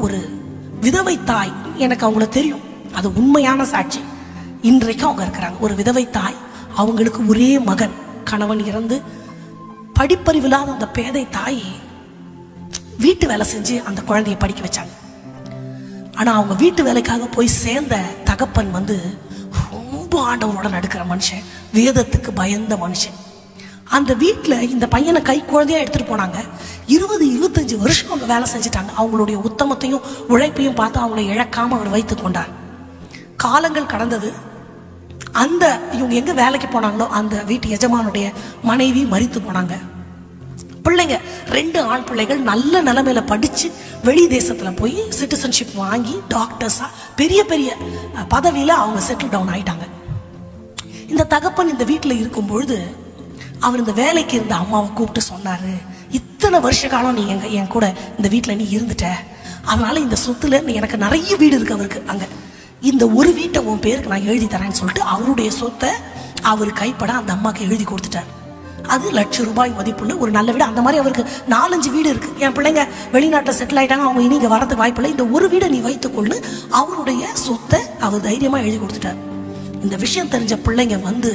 ஒரு விதவை தாய் எனக்கு அவங்கள தெரியும் அது உண்மையான சாட்சி இன்றைக்கும் அவங்க இருக்கிறாங்க ஒரு விதவை தாய் அவங்களுக்கு ஒரே மகன் கணவன் இறந்து படிப்பறிவில்லாத அந்த பேதை தாய் வீட்டு வேலை செஞ்சு அந்த குழந்தைய படிக்க வச்சாங்க ஆனா அவங்க வீட்டு வேலைக்காக போய் சேர்ந்த தகப்பன் வந்து ரொம்ப ஆண்டவனோட நடுக்கிற மனுஷன் வேதத்துக்கு பயந்த மனுஷன் அந்த வீட்டில் இந்த பையனை கை குழந்தையா எடுத்துட்டு போனாங்க இருபது இருபத்தஞ்சு வருஷம் அவங்க வேலை செஞ்சுட்டாங்க அவங்களுடைய உத்தமத்தையும் உழைப்பையும் பார்த்து அவங்கள இழக்காம அவர் வைத்து கொண்டார் காலங்கள் கடந்தது அந்த இவங்க எங்க வேலைக்கு போனாங்களோ அந்த வீட்டு எஜமானுடைய மனைவி மரித்து போனாங்க பிள்ளைங்க ரெண்டு ஆண் பிள்ளைகள் நல்ல நிலைமையில படிச்சு வெளி தேசத்துல போய் சிட்டிசன்ஷிப் வாங்கி டாக்டர்ஸா பெரிய பெரிய அஹ், பதவியில அவங்க செட்டில் டவுன் ஆயிட்டாங்க இந்த தகப்பன் இந்த வீட்டில் இருக்கும் பொழுது அவர் இந்த வேலைக்கு இருந்த அம்மாவை கூப்பிட்டு சொன்னாரு இத்தனை வருஷ காலம் நீ எங்க என் கூட இந்த வீட்டில் நீ இருந்துட்ட அதனால இந்த சொத்துல நீ எனக்கு நிறைய வீடு இருக்கு அவருக்கு அங்க இந்த ஒரு வீட்டை உன் பேருக்கு நான் எழுதி தரேன்னு சொல்லிட்டு அவருடைய சொத்தை அவர் கைப்பட அந்த அம்மாக்கு எழுதி கொடுத்துட்டார் அது லட்ச ரூபாய் மதிப்புள்ள ஒரு நல்ல வீடு அந்த மாதிரி அவருக்கு நாலஞ்சு வீடு இருக்கு என் பிள்ளைங்க வெளிநாட்டில் செட்டில் ஆயிட்டாங்க அவங்க இனி இங்கே வரதுக்கு வாய்ப்பில்லை இந்த ஒரு வீடை நீ வைத்துக்கொள்ளு அவருடைய சொத்தை அவர் தைரியமா எழுதி கொடுத்துட்டார் இந்த விஷயம் தெரிஞ்ச பிள்ளைங்க வந்து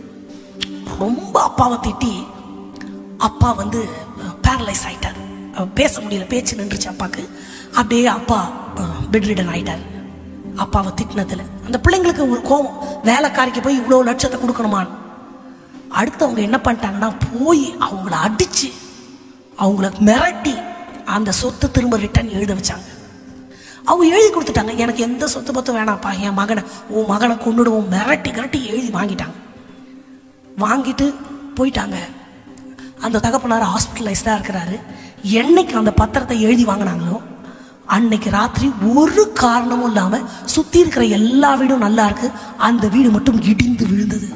ரொம்ப அப்பாவை திட்டி அப்பா வந்து பேரலைஸ் ஆயிட்டார் அஹ் பேச முடியல பேச்சு நின்றுச்சு அப்பாக்கு அப்படியே அப்பா பெட் ரிடன் ஆயிட்டார் அப்பாவை திட்டினதுல அந்த பிள்ளைங்களுக்கு ஒரு கோபம் வேலைக்காரிக்கு போய் இவ்வளோ லட்சத்தை கொடுக்கணுமான்னு அடுத்தவங்க என்ன பண்ணிட்டாங்கன்னா போய் அவங்கள அடிச்சு அவங்கள மிரட்டி அந்த சொத்தை திரும்ப ரிட்டர்ன் எழுத வச்சாங்க அவங்க எழுதி கொடுத்துட்டாங்க எனக்கு எந்த சொத்து பத்தும் வேணாம்ப்பா என் மகனை உன் மகனை கொண்டுடுவோம் மிரட்டி மிரட்டி எழுதி வாங்கிட்டாங்க வாங்கிட்டு போயிட்டாங்க அந்த தகப்பனார் ஹாஸ்பிட்டலைஸ்டாக இருக்கிறாரு என்னைக்கு அந்த பத்திரத்தை எழுதி வாங்கினாங்களோ அன்னைக்கு ராத்திரி ஒரு காரணமும் இல்லாமல் சுற்றி இருக்கிற எல்லா வீடும் நல்லா இருக்கு அந்த வீடு மட்டும் இடிந்து விழுந்தது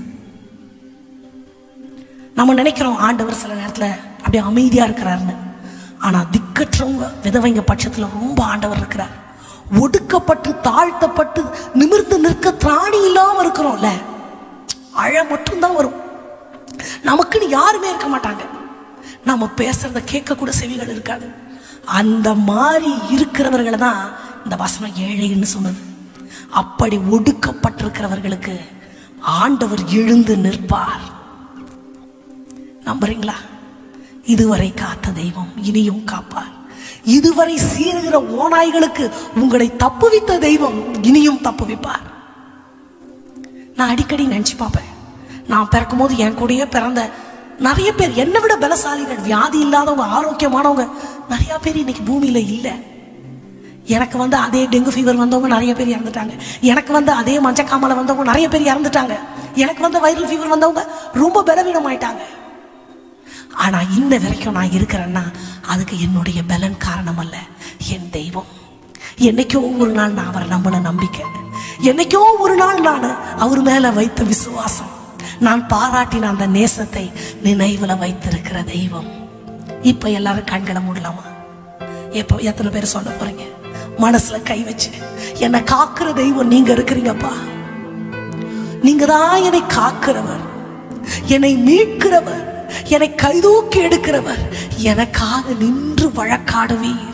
நம்ம நினைக்கிறோம் ஆண்டவர் சில நேரத்தில் அப்படியே அமைதியாக இருக்கிறாருன்னு ஆனால் திக்கற்றவங்க விதவைங்க பட்சத்தில் ரொம்ப ஆண்டவர் இருக்கிறார் ஒடுக்கப்பட்டு தாழ்த்தப்பட்டு நிமிர்ந்து நிற்க திராணி இல்லாமல் இருக்கிறோம்ல அழ மட்டும்தான் வரும் நமக்குன்னு யாருமே இருக்க மாட்டாங்க நம்ம பேசுறத கேட்க கூட செவிகள் இருக்காது அந்த மாதிரி இருக்கிறவர்களை தான் இந்த வசனம் ஏழைன்னு சொன்னது அப்படி ஒடுக்கப்பட்டிருக்கிறவர்களுக்கு ஆண்டவர் எழுந்து நிற்பார் நம்புறீங்களா இதுவரை காத்த தெய்வம் இனியும் காப்பார் இதுவரை சீருகிற ஓநாய்களுக்கு உங்களை தப்புவித்த தெய்வம் இனியும் தப்புவிப்பார் நான் அடிக்கடி நினைச்சு பார்ப்பேன் நான் பிறக்கும் போது என் கூடயே பிறந்த நிறைய பேர் என்னை விட பலசாலிகள் வியாதி இல்லாதவங்க ஆரோக்கியமானவங்க நிறைய பேர் இன்னைக்கு பூமியில இல்லை எனக்கு வந்து அதே டெங்கு ஃபீவர் வந்தவங்க நிறைய பேர் இறந்துட்டாங்க எனக்கு வந்து அதே மஞ்சக்காமலை வந்தவங்க நிறைய பேர் இறந்துட்டாங்க எனக்கு வந்து வைரல் ஃபீவர் வந்தவங்க ரொம்ப பலவீனமாயிட்டாங்க ஆனா இந்த வரைக்கும் நான் இருக்கிறேன்னா அதுக்கு என்னுடைய பலன் காரணம் அல்ல என் தெய்வம் என்னைக்கோ ஒரு நாள் நான் அவரை நம்பின நம்பிக்கை என்னைக்கோ ஒரு நாள் நான் அவர் மேல வைத்த விசுவாசம் நான் பாராட்டின அந்த நேசத்தை நினைவுல வைத்திருக்கிற தெய்வம் இப்ப எல்லாரும் கண்களை மூடலாமா எப்போ எத்தனை பேர் சொல்ல போறீங்க மனசுல கை வச்சு என்னை காக்குற தெய்வம் நீங்க இருக்கிறீங்கப்பா நீங்க தான் என்னை காக்கிறவர் என்னை மீட்கிறவர் என்னை கைதூக்கி எடுக்கிறவர் எனக்காக நின்று வழக்காடுவீர்